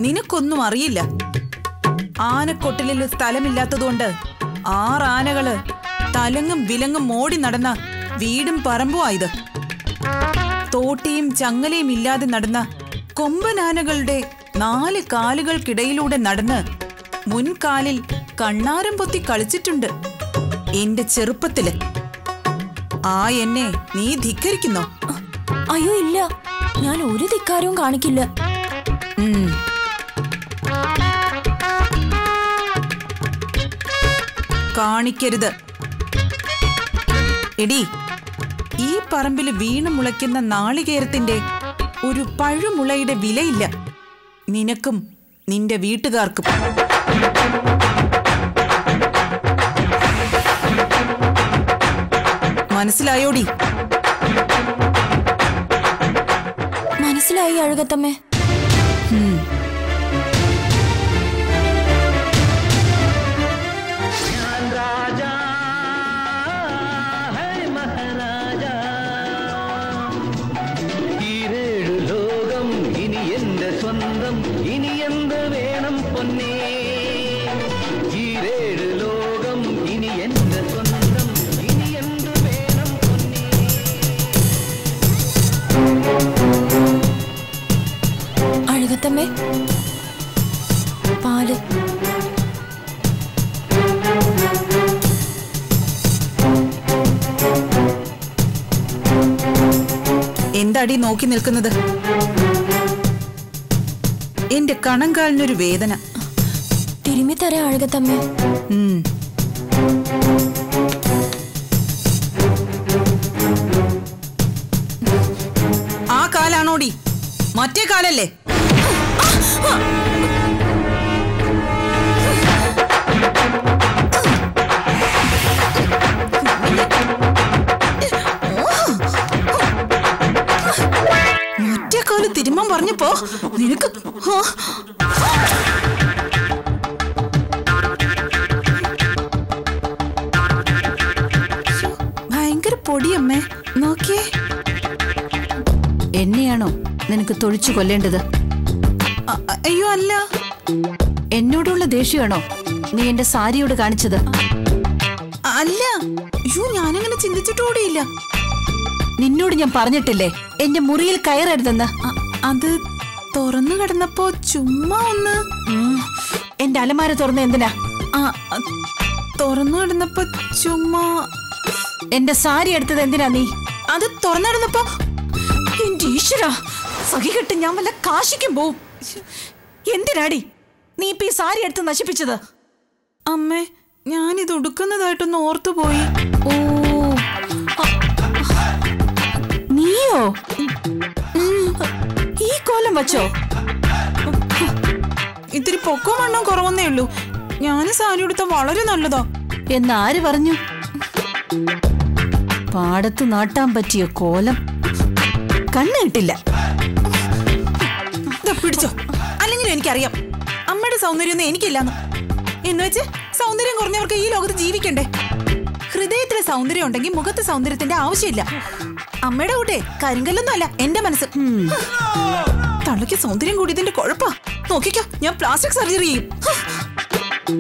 നിനക്കൊന്നും അറിയില്ല ആനക്കൊട്ടിലിൽ സ്ഥലമില്ലാത്തതുകൊണ്ട് ആറാനകള് തലങ്ങും വിലങ്ങും മോടി നടന്ന വീടും പറമ്പുമായത് തോട്ടിയും ചങ്ങലയും ഇല്ലാതെ നടന്ന കൊമ്പനാനകളുടെ നാല് കാലുകൾക്കിടയിലൂടെ നടന്ന് മുൻകാലിൽ കണ്ണാരം പൊത്തി കളിച്ചിട്ടുണ്ട് എന്റെ ചെറുപ്പത്തില് ആ എന്നെ നീ ധിക്കരിക്കുന്നോ അയ്യോ ഇല്ല ഞാൻ ഒരു ധിക്കാരവും കാണിക്കില്ല ഉം. കാണിക്കരുത് എടി ഈ പറമ്പിൽ വീണു മുളയ്ക്കുന്ന നാളികേരത്തിന്റെ ഒരു പഴുമുളയുടെ വിലയില്ല നിനക്കും നിന്റെ വീട്ടുകാർക്കും മനസ്സിലായോടി മനസ്സിലായി അഴുകത്തമ്മേ ഈരേഴു ലോകം ഇനി എന്റെ സ്വന്തം ഇനി എന്ത് വേണം പൊന്നേ ഈരേഴു ലോകം ഇനി എന്റെ സ്വന്തം ഇനി എന്ത് വേണം പൊന്നേ അഴുകത്തമ്മേ പാല് എന്താടി നോക്കി നിൽക്കുന്നത് എന്റെ കണങ്കാലിനൊരു വേദന തിരുമ്മി തരാം അഴുകത്തമ്മേ ഉം. ആ കാലാണോടി മറ്റേ കാലല്ലേ മറ്റേ കാല് തിരുമ്മൻ പറഞ്ഞപ്പോ നിനക്ക് ആ. ശ്ശോ, ഭയങ്കര പൊടിയമ്മേ നോക്കിയേ എന്നെയാണോ നിനക്ക് തൊഴിച്ചു കൊല്ലേണ്ടത് അ- അ- അയ്യോ അല്ല എന്നോടുള്ള ദേഷ്യമാണോ നീ എന്റെ സാരിയോട് കാണിച്ചത് അല്ല അയ്യോ ഞാനങ്ങനെ ചിന്തിച്ചിട്ടുകൂടിയില്ല നിന്നോട് ഞാൻ പറഞ്ഞിട്ടില്ലേ എന്റെ മുറിയിൽ കയറരുതെന്ന് അ- അത് തുറന്നു കിടന്നപ്പോ ചുമ്മാ ഒന്ന് ഉം. എന്റെ അലമാര തുറന്ന എന്തിനാ ആ, അ, തുറന്നു കിടന്നപ്പോ ചുമ്മാ എന്റെ സാരി എടുത്തത് എന്തിനാ നീ അത് തുറന്നു കിടന്നപ്പോ എന്റെ ഈശ്വര സഹികെട്ട് ഞാൻ വല്ല കാശിക്കും പോവും എന്തിനാടി നീ ഇപ്പൊ ഈ സാരി എടുത്ത് നശിപ്പിച്ചത് അമ്മേ ഞാനിത് ഉടുക്കുന്നതായിട്ടൊന്ന് ഓർത്തുപോയി ഓ അ- നീയോ ഉം. ഈ കോലം വച്ചോ ഇത്തിരി പൊക്കവും വണ്ണം കുറവെന്നേ ഉള്ളൂ ഞാൻ സാരി ഉടുത്ത വളരെ നല്ലതാ എന്നാര് പറഞ്ഞു പാടത്ത് നാട്ടാൻ പറ്റിയ കോലം കണ്ണ് കിട്ടില്ല ദാ പിടിച്ചോ അല്ലെങ്കിലും എനിക്കറിയാം അമ്മയുടെ സൗന്ദര്യമൊന്നും എനിക്കില്ലാന്ന് എന്ന് വെച്ച് സൗന്ദര്യം കുറഞ്ഞവർക്ക് ഈ ലോകത്ത് ജീവിക്കണ്ടേ ഹൃദയത്തിലെ സൗന്ദര്യം ഉണ്ടെങ്കിൽ മുഖത്ത് സൗന്ദര്യത്തിന്റെ ആവശ്യമില്ല അമ്മയുടെ കൂട്ടെ കരിങ്കല്ലൊന്നും അല്ല എന്റെ മനസ്സ് തള്ളയ്ക്ക് സൗന്ദര്യം കൂടിയതിന്റെ കുഴപ്പാ നോക്കിക്കോ ഞാൻ പ്ലാസ്റ്റിക് സർജറി ചെയ്യും ഹ്.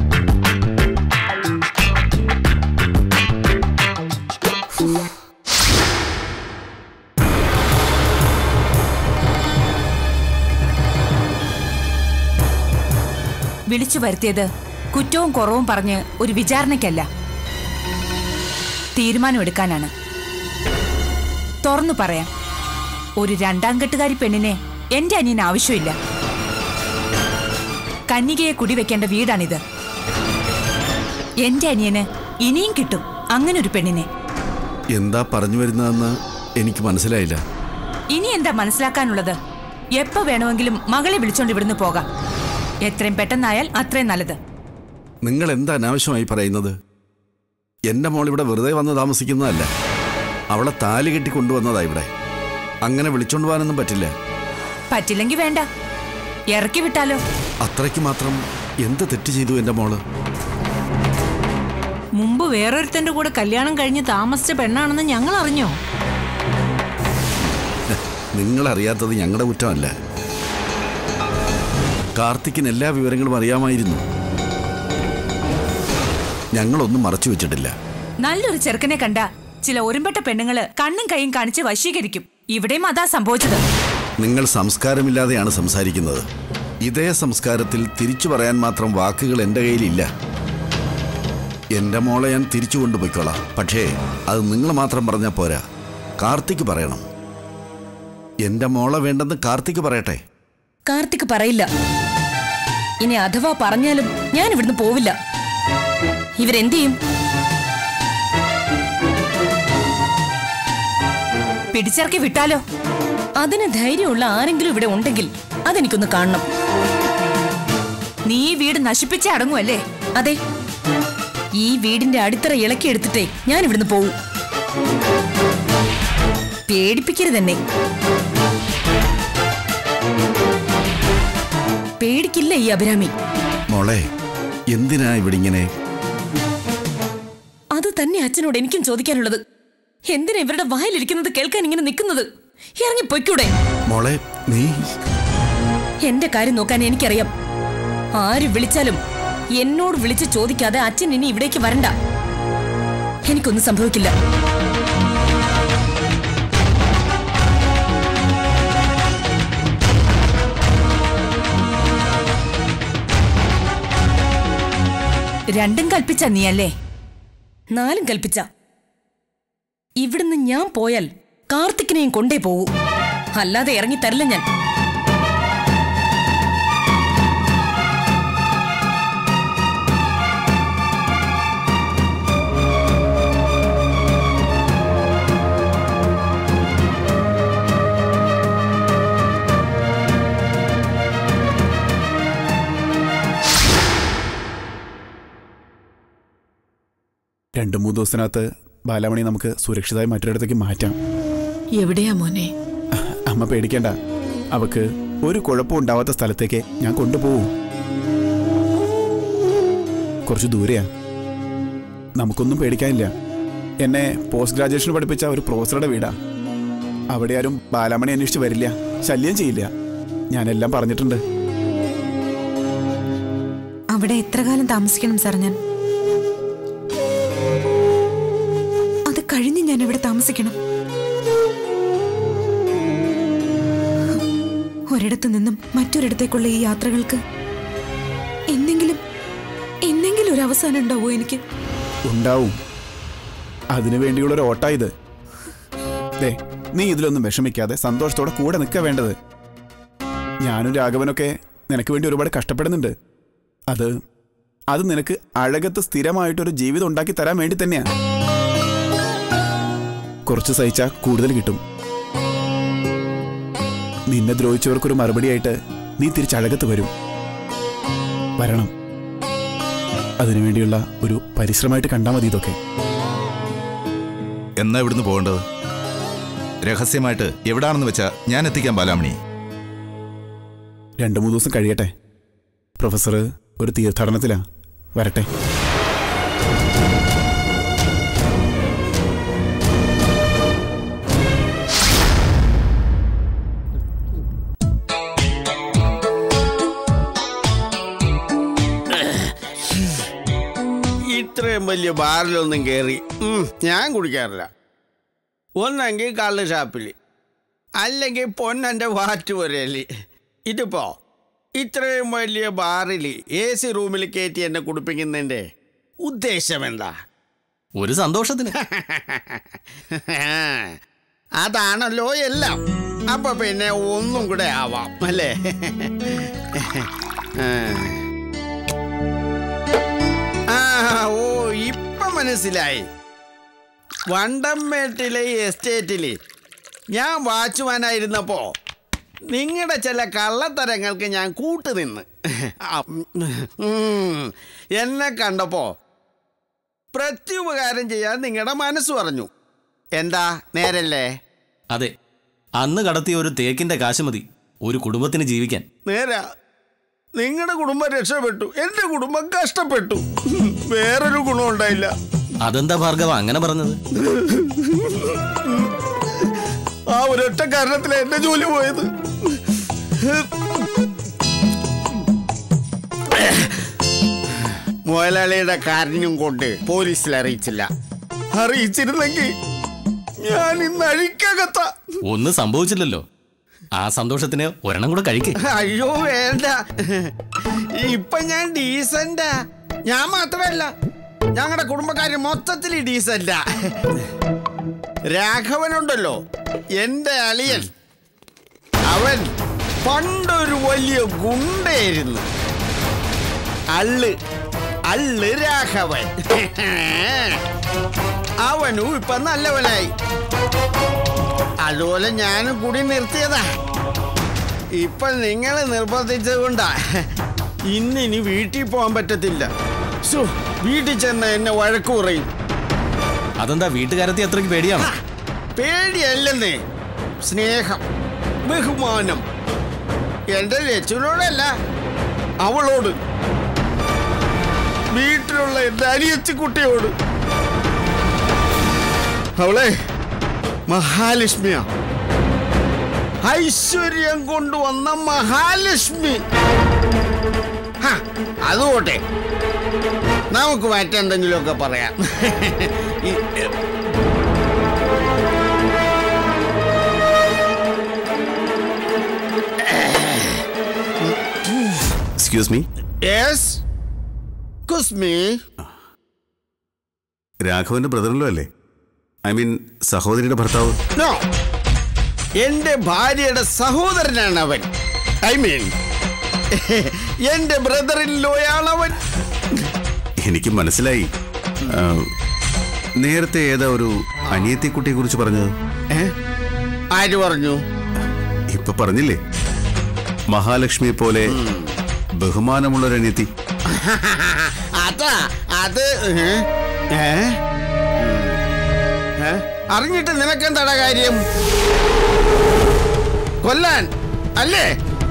വിളിച്ചു വരുത്തിയത് കുറ്റവും കുറവും പറഞ്ഞ് ഒരു വിചാരണയ്ക്കല്ല തീരുമാനമെടുക്കാനാണ് തുറന്നു പറയാം ഒരു രണ്ടാം കെട്ടുകാരി പെണ്ണിനെ എന്റെ അനിയന് ആവശ്യമില്ല കന്യകയെ കുടിവെക്കേണ്ട വീടാണിത് എന്റെ അനിയന് ഇനിയും കിട്ടും അങ്ങനെ ഒരു പെണ്ണിനെ എന്താ പറഞ്ഞു വരുന്നതെന്ന് എനിക്ക് മനസ്സിലായില്ല ഇനി എന്താ മനസ്സിലാക്കാനുള്ളത് എപ്പോ വേണമെങ്കിലും മകളെ വിളിച്ചോണ്ട് ഇവിടുന്ന് പോകാം എത്രയും പെട്ടെന്നായാൽ അത്രയും നല്ലത് നിങ്ങൾ എന്താ അനാവശ്യമായി പറയുന്നത് എൻ്റെ മോൾ ഇവിടെ വെറുതെ വന്ന് താമസിക്കുന്നതല്ല അവളെ താലി കെട്ടി കൊണ്ടുവന്നതാ ഇവിടെ അങ്ങനെ വിളിച്ചോണ്ട് പോകാനൊന്നും പറ്റില്ല പറ്റില്ലെങ്കിൽ വേണ്ട ഇറക്കി വിട്ടാലോ അത്രയ്ക്ക് മാത്രം എന്ത് തെറ്റ് ചെയ്തു എൻ്റെ മോള് മുമ്പ് വേറൊരുത്തന്റെ കൂടെ കല്യാണം കഴിഞ്ഞ് താമസിച്ച പെണ്ണാണെന്ന് ഞങ്ങൾ അറിഞ്ഞോ നിങ്ങൾ അറിയാത്തത് ഞങ്ങളുടെ കുറ്റമല്ല കാർത്തിക്കിന് എല്ലാ വിവരങ്ങളും അറിയാമായിരുന്നു ഞങ്ങളൊന്നും മറച്ചു വെച്ചിട്ടില്ല നല്ലൊരു ചെറുക്കനെ കണ്ട ചില ഒരുമ്പെട്ട പെണ്ണുങ്ങള് കണ്ണും കൈയും കാണിച്ച് വശീകരിക്കും ഇവിടെയും അതാ സംഭവിച്ചത് നിങ്ങൾ സംസ്കാരമില്ലാതെയാണ് സംസാരിക്കുന്നത് ഇതേ സംസ്കാരത്തിൽ തിരിച്ചു പറയാൻ മാത്രം വാക്കുകൾ എൻ്റെ കയ്യിലില്ല എൻ്റെ മോളെ ഞാൻ തിരിച്ചു കൊണ്ടുപോയിക്കോളാം പക്ഷേ അത് നിങ്ങൾ മാത്രം പറഞ്ഞാൽ പോരാ കാർത്തിക് പറയണം എൻ്റെ മോളെ വേണ്ടെന്ന് കാർത്തിക് പറയട്ടെ കാർത്തിക് പറയില്ല ഇനി അഥവാ പറഞ്ഞാലും ഞാൻ ഇവിടുന്ന് പോവില്ല ഇവരെന്ത് ചെയ്യും പിടിച്ചിറക്കി വിട്ടാലോ അതിന് ധൈര്യമുള്ള ആരെങ്കിലും ഇവിടെ ഉണ്ടെങ്കിൽ അതെനിക്കൊന്ന് കാണണം നീ ഈ വീട് നശിപ്പിച്ചേ അടങ്ങുമല്ലേ അതെ ഈ വീടിന്റെ അടിത്തറ ഇളക്കിയെടുത്തിട്ടേ ഞാൻ ഇവിടുന്ന് പോവും പേടിപ്പിക്കരുത് എന്നെ പേടിക്കില്ല ഈ അഭിരാമി മോളെ എന്തിനാ ഇവിടെ ഇങ്ങനെ അത് തന്നെ അച്ഛനോട് എനിക്കും ചോദിക്കാനുള്ളത് എന്തിനാ ഇവരുടെ വായിലിരിക്കുന്നത് കേൾക്കാൻ ഇങ്ങനെ നിൽക്കുന്നത് ഇറങ്ങി പൊയ്ക്കൂടെ മോളെ നീ എന്റെ കാര്യം നോക്കാൻ എനിക്കറിയാം ആര് വിളിച്ചാലും എന്നോട് വിളിച്ച് ചോദിക്കാതെ അച്ഛൻ ഇനി ഇവിടേക്ക് വരണ്ട എനിക്കൊന്നും സംഭവിക്കില്ല രണ്ടും കൽപ്പിച്ച നീയല്ലേ നാലും കൽപ്പിച്ച ഇവിടുന്ന് ഞാൻ പോയാൽ കാർത്തിക്കിനെയും കൊണ്ടേ പോകൂ അല്ലാതെ ഇറങ്ങി തരില്ല ഞാൻ രണ്ട് മൂന്ന് ദിവസത്തിനകത്ത് ബാലാമണി നമുക്ക് സുരക്ഷിതമായി മറ്റൊരിടത്തേക്ക് മാറ്റാം എവിടെയാ മോനെ അമ്മ പേടിക്കണ്ട അവക്ക് ഒരു കുഴപ്പം ഉണ്ടാവാത്ത സ്ഥലത്തേക്ക് ഞാൻ കൊണ്ടുപോകും കുറച്ച് ദൂരെയാ നമുക്കൊന്നും പേടിക്കാനില്ല എന്നെ പോസ്റ്റ് ഗ്രാജുവേഷൻ പഠിപ്പിച്ച ഒരു പ്രൊഫസറുടെ വീടാ അവിടെ ആരും ബാലാമണി അന്വേഷിച്ച് വരില്ല ശല്യം ചെയ്യില്ല ഞാനെല്ലാം പറഞ്ഞിട്ടുണ്ട് അവിടെ എത്ര കാലം താമസിക്കണം സാർ ഞാൻ അത് കഴിഞ്ഞ് ഞാൻ എവിടെ താമസിക്കണം ഒരിടത്തു നിന്നും മറ്റൊരിടത്തേക്കുള്ള ഈ യാത്രകൾക്ക് എന്തെങ്കിലും എന്തെങ്കിലും ഒരു അവസാനം ഉണ്ടാവോ എനിക്ക് ഉണ്ടാവും അതിനു വേണ്ടിയുള്ള ഒരു ഓട്ടാ ഇത് ദേ നീ ഇതിലൊന്നും വിഷമിക്കാതെ സന്തോഷത്തോടെ കൂടെ നിൽക്കുക വേണ്ടത് ഞാനും രാഘവനൊക്കെ നിനക്ക് വേണ്ടി ഒരുപാട് കഷ്ടപ്പെടുന്നുണ്ട് അത് അത് നിനക്ക് അഴകത്ത് സ്ഥിരമായിട്ടൊരു ജീവിതം ഉണ്ടാക്കി തരാൻ വേണ്ടി തന്നെയാ കുറച്ച് സഹിച്ചാൽ കൂടുതൽ കിട്ടും നിന്നെ ദ്രോഹിച്ചവർക്കൊരു മറുപടിയായിട്ട് നീ തിരിച്ചഴകത്ത് വരും വരണം അതിനുവേണ്ടിയുള്ള ഒരു പരിശ്രമമായിട്ട് കണ്ടാൽ മതി ഇതൊക്കെ എന്നാ ഇവിടുന്ന് പോകേണ്ടത് രഹസ്യമായിട്ട് എവിടാണെന്ന് വെച്ചാ ഞാൻ എത്തിക്കാം ബാലാമണി രണ്ടു മൂന്ന് ദിവസം കഴിയട്ടെ പ്രൊഫസർ ഒരു തീർത്ഥാടനത്തിലാ വരട്ടെ ഇത്രയും വലിയ ബാറിലൊന്നും കയറി ഉം, ഞാൻ കുടിക്കാറില്ല ഒന്നെങ്കിൽ കള്ള് ഷാപ്പിൽ അല്ലെങ്കിൽ പൊന്നൻ്റെ വാറ്റ് പുരയിൽ ഇതിപ്പോ ഇത്രയും വലിയ ബാറിൽ എ സി റൂമിൽ കയറ്റി എന്നെ കുടിപ്പിക്കുന്നതിൻ്റെ ഉദ്ദേശം എന്താ ഒരു സന്തോഷത്തിന് അതാണല്ലോ എല്ലാം അപ്പൊ പിന്നെ ഒന്നും കൂടെ ആവാം അല്ലേ ആ ഓ ഇപ്പൊ മനസ്സിലായി വണ്ടംമേട്ടിലെ എസ്റ്റേറ്റിൽ ഞാൻ വാച്ച്മാനായിരുന്നപ്പോ നിങ്ങളുടെ ചില കള്ളത്തരങ്ങൾക്ക് ഞാൻ കൂട്ടുനിന്ന് ആ, ഉം, എന്നെ കണ്ടപ്പോ പ്രത്യുപകാരം ചെയ്യാൻ നിങ്ങളുടെ മനസ്സ് പറഞ്ഞു എന്താ നേരല്ലേ അതെ അന്ന് കടത്തിയ ഒരു തേക്കിന്റെ കാശ് മതി ഒരു കുടുംബത്തിന് ജീവിക്കാൻ നേരാ നിങ്ങളുടെ കുടുംബം രക്ഷപ്പെട്ടു എന്റെ കുടുംബം കഷ്ടപ്പെട്ടു വേറൊരു ഗുണം ഉണ്ടായില്ല അതെന്താ ഭാർഗവ അങ്ങനെ പറഞ്ഞത് ആ ഒരൊറ്റ കാരണത്തിലാണ് എന്റെ ജോലി പോയത് മുതലാളിയുടെ കാരനും കൊണ്ട് പോലീസിൽ അറിയിച്ചില്ല അറിയിച്ചിരുന്നെങ്കിൽ ഞാൻ ഇന്ന് അഴിക്കകത്ത ഒന്നും സംഭവിച്ചില്ലല്ലോ ആ സന്തോഷത്തിന് ഒരെണ്ണം കൂടെ കഴിക്കേ അയ്യോ വേണ്ട ഇപ്പൊ ഞാൻ ഡീസന്റാ ഞാൻ മാത്രമല്ല ഞങ്ങളുടെ കുടുംബക്കാര് മൊത്തത്തിൽ ഡീസന്റാ രാഘവനുണ്ടല്ലോ എന്റെ അളിയൻ അവൻ പണ്ടൊരു വലിയ ഗുണ്ടയായിരുന്നു അള്ള് അള്ള് രാഘവൻ അവനും ഇപ്പൊ നല്ലവനായി അതുപോലെ ഞാനും കൂടി നിർത്തിയതാ ഇപ്പൊ നിങ്ങൾ നിർബന്ധിച്ചത് കൊണ്ടാ ഇന്നിനി വീട്ടിൽ പോകാൻ പറ്റത്തില്ല ശ്ശോ, വീട്ടിൽ ചെന്ന എന്നെ വഴക്ക് പറയും അതെന്താ വീട്ടുകാരത്തി അത്രയ്ക്ക് പേടിയാണ് പേടിയല്ലെന്നേ സ്നേഹം ബഹുമാനം എന്റെ ലച്ചുനോടല്ല അവളോട് വീട്ടിലുള്ള എന്റെ അനിയത്തിക്കുട്ടിയോട് അവളെ മഹാലക്ഷ്മിയാ ഐശ്വര്യം കൊണ്ടുവന്ന മഹാലക്ഷ്മി ഹ, അത് പോട്ടെ നമുക്ക് മറ്റെന്തെങ്കിലുമൊക്കെ പറയാം ഈ- എക്സ്ക്യൂസ് മീ യെസ് കുസ്മി രാഘവന്റെ ബ്രദറിലോ അല്ലേ ഐ മീൻ സഹോദരിയുടെ ഭർത്താവ് നോ എന്റെ ഭാര്യയുടെ സഹോദരനാണ് അവൻ ഐ മീൻ എന്റെ ബ്രദറിൻ ലോയാണ് അവൻ എനിക്ക് മനസ്സിലായി ആ, നേരത്തെ ഏതാ ഒരു അനിയത്തിക്കുട്ടിയെ കുറിച്ച് പറഞ്ഞത് ഏ? ആര് പറഞ്ഞു ഇപ്പൊ പറഞ്ഞില്ലേ മഹാലക്ഷ്മിയെ പോലെ ബഹുമാനമുള്ള ഒരു അനിയത്തി അതാ അത് ഏ? ഏ? ഏ? അറിഞ്ഞിട്ട് നിനക്കെന്താടാ കാര്യം കൊല്ലാൻ അല്ലേ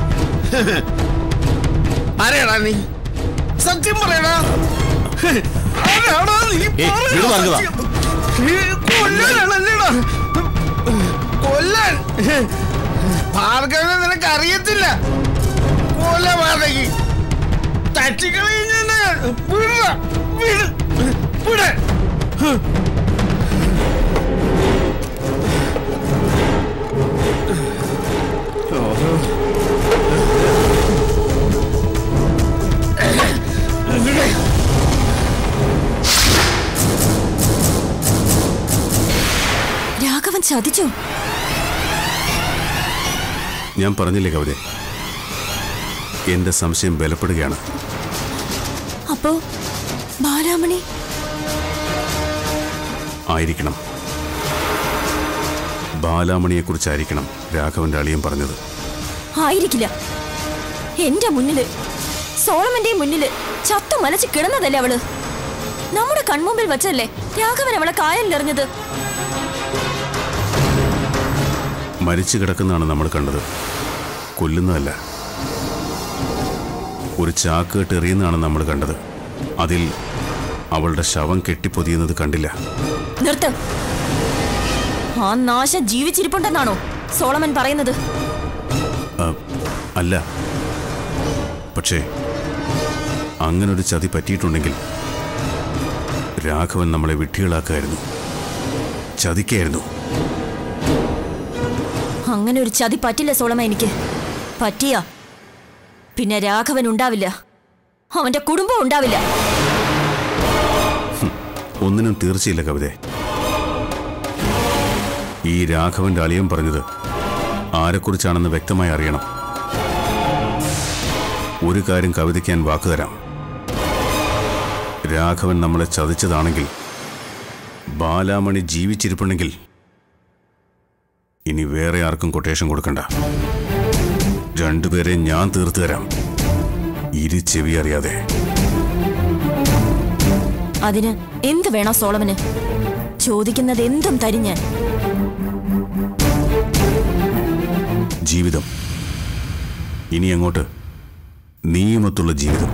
ആരെയാടാ നീ സത്യം പറയടാ ആരാടാ നീ ഏയ്, പറയടാ വീട് പറഞ്ഞതാ. സത്യം. നീ കൊല്ലാനാണല്ലേടാ കൊല്ലാൻ ഭാർഗവനെ നിനക്ക് അറിയത്തില്ല കൊലപാതകി തട്ടിക്കളഞ്ഞ വിട വിട് വിട് രാഘവൻ ചതിച്ചോ ഞാൻ പറഞ്ഞില്ലേ കവിത എന്റെ സംശയം ബലപ്പെടുകയാണ് അപ്പോ ബാലാമണി ആയിരിക്കണം ബാലാമണിയെക്കുറിച്ചായിരിക്കണം രാഘവന്റെ അളിയൻ പറഞ്ഞത് ആയിരിക്കില്ല എന്റെ മുന്നില് സോളമന്റെ മുന്നില് ചത്തു മലച്ച് കിടന്നതല്ലേ അവള് നമ്മുടെ കൺമുമ്പിൽ വച്ചല്ലേ രാഘവൻ അവളെ കായലിലെറിഞ്ഞത് മരിച്ചു കിടക്കുന്നതാണ് നമ്മൾ കണ്ടത് കൊല്ലുന്നതല്ല ഒരു ചാക്കേട്ട് എറിയുന്നതാണ് നമ്മൾ കണ്ടത് അതിൽ അവളുടെ ശവം കെട്ടിപ്പൊതിയുന്നത് കണ്ടില്ല നിർത്ത് ആ നാശം ജീവിച്ചിരിപ്പുണ്ടെന്നാണോ സോളമൻ പറയുന്നത് ആ, അല്ല പക്ഷേ അങ്ങനൊരു ചതി പറ്റിയിട്ടുണ്ടെങ്കിൽ രാഘവൻ നമ്മളെ വിഡ്ഢികളാക്കായിരുന്നു ചതിക്കായിരുന്നു അങ്ങനെ ഒരു ചതി പറ്റില്ല സോളമ എനിക്ക് പറ്റിയ പിന്നെ രാഘവൻ ഉണ്ടാവില്ല അവന്റെ കുടുംബം ഉണ്ടാവില്ല ഒന്നിനും തീർച്ചയില്ല കവിത ഈ രാഘവന്റെ അളിയൻ പറഞ്ഞത് ആരെക്കുറിച്ചാണെന്ന് വ്യക്തമായി അറിയണം ഒരു കാര്യം കവിതയ്ക്ക് ഞാൻ വാക്ക് തരാം രാഘവൻ നമ്മളെ ചതിച്ചതാണെങ്കിൽ ബാലാമണി ജീവിച്ചിരിപ്പുണ്ടെങ്കിൽ ഇനി വേറെ ആർക്കും കൊട്ടേഷൻ കൊടുക്കണ്ട രണ്ടുപേരെ ഞാൻ തീർത്തു തരാം ഇരു ചെവി അറിയാതെ അതിന് എന്ത് വേണം സോളമന് ചോദിക്കുന്നത് എന്തും തരും ഞാൻ ജീവിതം ഇനി അങ്ങോട്ട് നീയുമൊത്തുള്ള ജീവിതം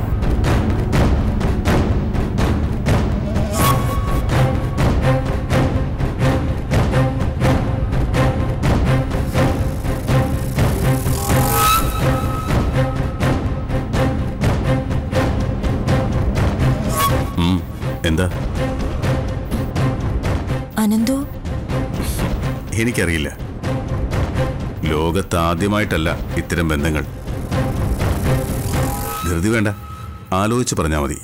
എന്താ അനന്തു എനിക്കറിയില്ല ലോകത്ത് ആദ്യമായിട്ടല്ല ഇത്തരം ബന്ധങ്ങൾ ധൃതി വേണ്ട ആലോചിച്ച് പറഞ്ഞാൽ മതി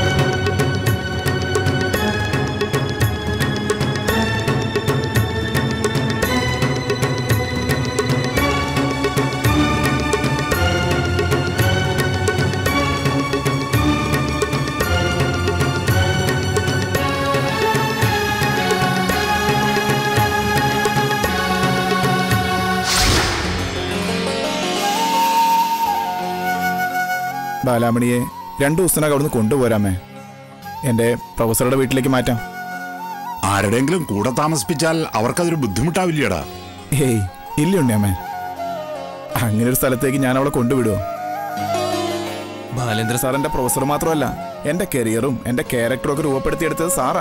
ബാലാമണിയെ രണ്ടു ദിവസത്തിനകം അവിടുന്ന് കൊണ്ടുപോരാമേ എൻ്റെ പ്രൊഫസറുടെ വീട്ടിലേക്ക് മാറ്റാം ആരുടെയെങ്കിലും കൂടെ താമസിപ്പിച്ചാൽ അവർക്കതൊരു ബുദ്ധിമുട്ടാവില്ലടാ ഏയ് ഇല്ല ഉണ്ണിയമ്മേ അങ്ങനെ ഒരു സ്ഥലത്തേക്ക് ഞാൻ അവളെ കൊണ്ടുവിടുമോ ബാലേന്ദ്ര സാർ എന്റെ പ്രൊഫസർ മാത്രമല്ല എന്റെ കരിയറും എന്റെ ക്യാരക്ടറും ഒക്കെ രൂപപ്പെടുത്തിയെടുത്തത് സാറാ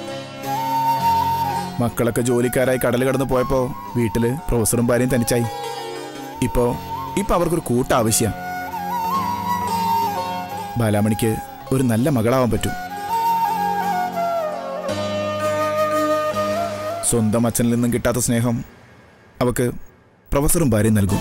മക്കളൊക്കെ ജോലിക്കാരായി കടൽ കടന്ന് പോയപ്പോ വീട്ടില് പ്രൊഫസറും ഭാര്യയും തനിച്ചായി ഇപ്പോ ഇപ്പൊ അവർക്കൊരു കൂട്ട ആവശ്യ ബാലാമണിക്ക് ഒരു നല്ല മകളാവാൻ പറ്റും സ്വന്തം അച്ഛനിൽ നിന്നും കിട്ടാത്ത സ്നേഹം അവക്ക് പ്രൊഫസറും ഭാര്യയും നൽകും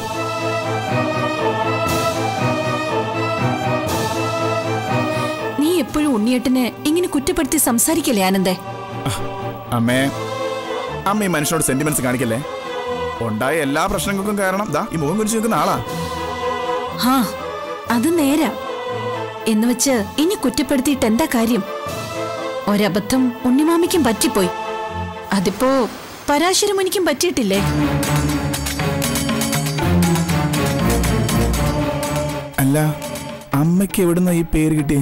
നീ എപ്പോഴും ഉണ്ണിയേട്ടനെ ഇങ്ങനെ കുറ്റപ്പെടുത്തി സംസാരിക്കല്ലേ ആനന്ദേ അമ്മേ അമ്മ ഈ മനുഷ്യനോട് സെന്റിമെന്റ്സ് കാണിക്കല്ലേ ഉണ്ടായ എല്ലാ പ്രശ്നങ്ങൾക്കും കാരണം ദാ ഈ മുഖം കുറിച്ച് നിൽക്കുന്ന ആളാ ഹാ അത് നേരാ എന്ന് വെച്ച് ഇനി കുറ്റപ്പെടുത്തിയിട്ട് എന്താ കാര്യം ഒരബദ്ധം ഉണ്ണിമാമിക്കും പറ്റിപ്പോയി അതിപ്പോ പരാശരമുനിക്കും പറ്റിയിട്ടില്ലേ അല്ല അമ്മയ്ക്ക് എവിടുന്ന ഈ പേര് കിട്ടി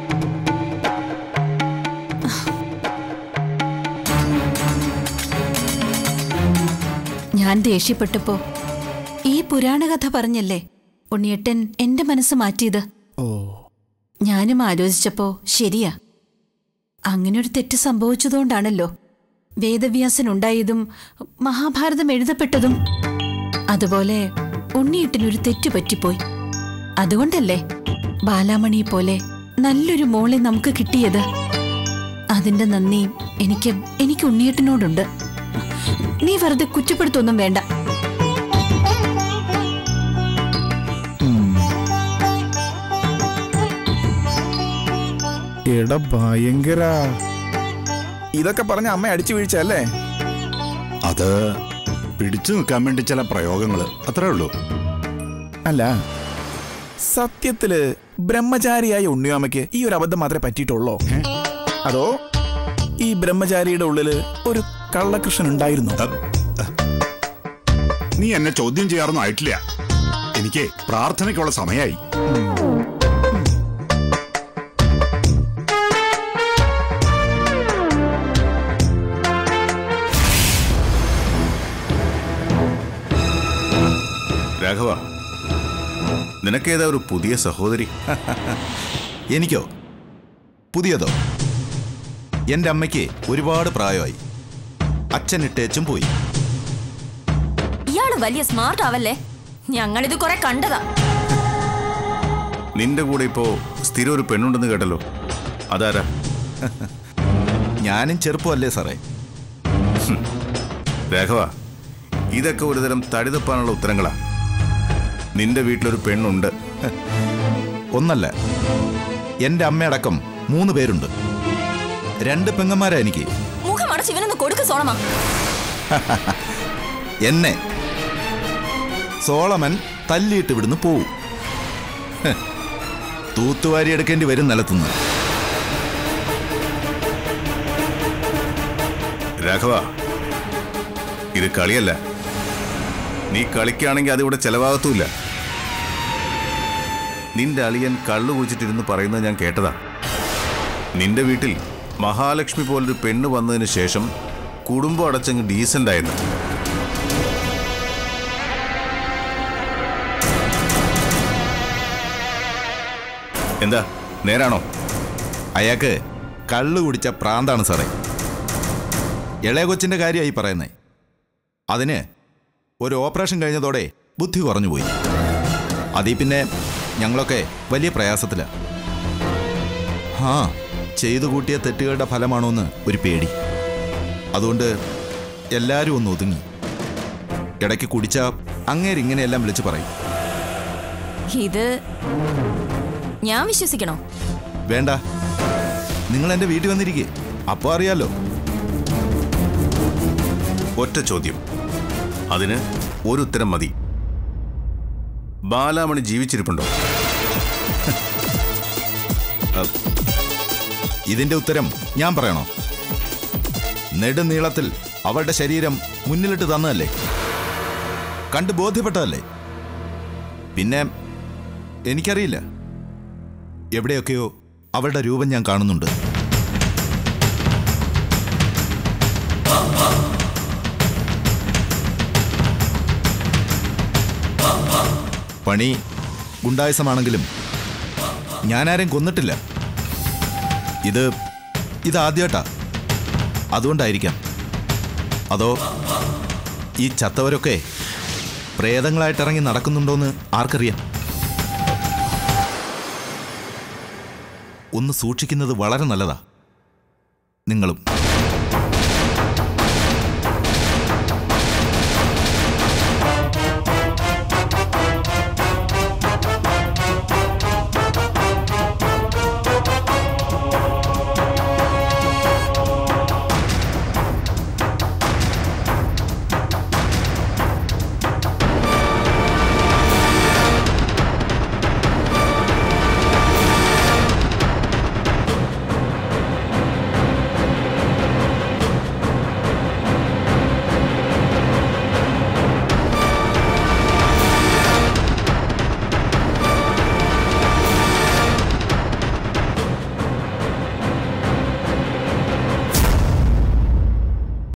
ഞാൻ ദേഷ്യപ്പെട്ടപ്പോ ഈ പുരാണകഥ പറഞ്ഞല്ലേ ഉണ്ണിയേട്ടൻ എന്റെ മനസ്സ് മാറ്റിയത് ഓ ഞാനും ആലോചിച്ചപ്പോ ശരിയാ അങ്ങനൊരു തെറ്റ് സംഭവിച്ചതുകൊണ്ടാണല്ലോ വേദവ്യാസൻ ഉണ്ടായതും മഹാഭാരതം എഴുതപ്പെട്ടതും അതുപോലെ ഉണ്ണിയേട്ടനൊരു തെറ്റു പറ്റിപ്പോയി അതുകൊണ്ടല്ലേ ബാലാമണിയെ പോലെ നല്ലൊരു മോളെ നമുക്ക് കിട്ടിയത് അതിന്റെ നന്ദി എനിക്ക് എനിക്ക് ഉണ്ണിയേട്ടനോടുണ്ട് നീ വെറുതെ കുറ്റപ്പെടുത്തൊന്നും വേണ്ട എടാ ഭയങ്കര ഇതൊക്കെ പറഞ്ഞ അമ്മ അടിച്ചു വീഴ്ചയല്ലേ അത് പിടിച്ചു നിൽക്കാൻ വേണ്ടി ചില പ്രയോഗങ്ങൾ അത്രേ ഉള്ളൂ അല്ല സത്യത്തില് ബ്രഹ്മചാരിയായ ഉണ്ണിയാമയ്ക്ക് ഈ ഒരു അബദ്ധം മാത്രമേ പറ്റിയിട്ടുള്ളൂ അതോ ഈ ബ്രഹ്മചാരിയുടെ ഉള്ളില് ഒരു കള്ളകൃഷ്ണൻ ഉണ്ടായിരുന്നു നീ എന്നെ ചോദ്യം ചെയ്യാറൊന്നും ആയിട്ടില്ല എനിക്ക് പ്രാർത്ഥനയ്ക്കുള്ള സമയമായി രാഘവ നിനക്കേതാ ഒരു പുതിയ സഹോദരി എനിക്കോ പുതിയതോ എൻ്റെ അമ്മയ്ക്ക് ഒരുപാട് പ്രായമായി അച്ഛൻ ഇട്ടേച്ചും പോയി ഇയാള് വലിയ സ്മാർട്ട് ആവല്ലേ ഞങ്ങളിത് കുറെ കണ്ടതാ നിന്റെ കൂടെ ഇപ്പോ സ്ഥിരം ഒരു പെണ്ണുണ്ടെന്ന് കേട്ടല്ലോ അതാരാ ഞാനും ചെറുപ്പമല്ലേ സാറേ ഹും. രാഘവ ഇതൊക്കെ ഒരുതരം തടിതപ്പാനുള്ള ഉത്തരങ്ങളാ നിന്റെ വീട്ടിലൊരു പെണ്ണുണ്ട് ഹ്. ഒന്നല്ല എൻ്റെ അമ്മയടക്കം മൂന്ന് പേരുണ്ട് രണ്ട് പെങ്ങന്മാരാ എനിക്ക് മുഖം അടച്ച് ഇവനൊന്ന് കൊടുക്ക് സോണമാ എന്നെ സോളമൻ തല്ലിയിട്ട് ഇവിടുന്ന് പോവും ഹ്. തൂത്തുവാരി എടുക്കേണ്ടി വരും നിലത്തുനിന്ന് രാഘവ ഇത് കളിയല്ല നീ കളിക്കുകയാണെങ്കിൽ അതിവിടെ ചെലവാകത്തുമില്ല നിന്റെ അളിയൻ കള്ളു കുഴിച്ചിട്ടിരുന്ന് പറയുന്നത് ഞാൻ കേട്ടതാ നിന്റെ വീട്ടിൽ മഹാലക്ഷ്മി പോലൊരു പെണ്ണ് വന്നതിന് ശേഷം കുടുംബം അടച്ചങ്ങ് ഡീസൻ്റ് ആയിരുന്നു എന്താ നേരാണോ അയാൾക്ക് കള്ളു കുടിച്ച പ്രാന്താണ് സാറേ ഇളയ കൊച്ചിൻ്റെ കാര്യമായി പറയുന്നേ അതിന് ഒരു ഓപ്പറേഷൻ കഴിഞ്ഞതോടെ ബുദ്ധി കുറഞ്ഞുപോയി അതീ പിന്നെ ഞങ്ങളൊക്കെ വലിയ പ്രയാസത്തിലാണ് ആ ചെയ്തു കൂട്ടിയ തെറ്റുകളുടെ ഫലമാണോന്ന് ഒരു പേടി അതുകൊണ്ട് എല്ലാവരും ഒന്ന് ഒതുങ്ങി ഇടയ്ക്ക് കുടിച്ച അങ്ങേരിങ്ങനെയെല്ലാം വിളിച്ചു പറയും ഇത് ഞാൻ വിശ്വസിക്കണോ വേണ്ട നിങ്ങൾ എൻ്റെ വീട്ടിൽ വന്നിരിക്കേ അപ്പോൾ അറിയാലോ ഒറ്റ ചോദ്യം അതിന് ഒരു ഉത്തരം മതി ബാലാമണി ജീവിച്ചിരിപ്പുണ്ടോ ഇതിന്റെ ഉത്തരം ഞാൻ പറയണോ നെടുനീളത്തിൽ അവളുടെ ശരീരം മുന്നിലിട്ട് തന്നതല്ലേ കണ്ട് ബോധ്യപ്പെട്ടതല്ലേ പിന്നെ എനിക്കറിയില്ല എവിടെയൊക്കെയോ അവളുടെ രൂപം ഞാൻ കാണുന്നുണ്ട് പണി ഗുണ്ടായസമാണെങ്കിലും ഞാനാരും കൊന്നിട്ടില്ല ഇത് ഇതാദ്യമായിട്ടാ അതുകൊണ്ടായിരിക്കാം അതോ ഈ ചത്തവരൊക്കെ പ്രേതങ്ങളായിട്ടിറങ്ങി നടക്കുന്നുണ്ടോന്ന് ആർക്കറിയാം ഒന്ന് സൂക്ഷിക്കുന്നത് വളരെ നല്ലതാ നിങ്ങളും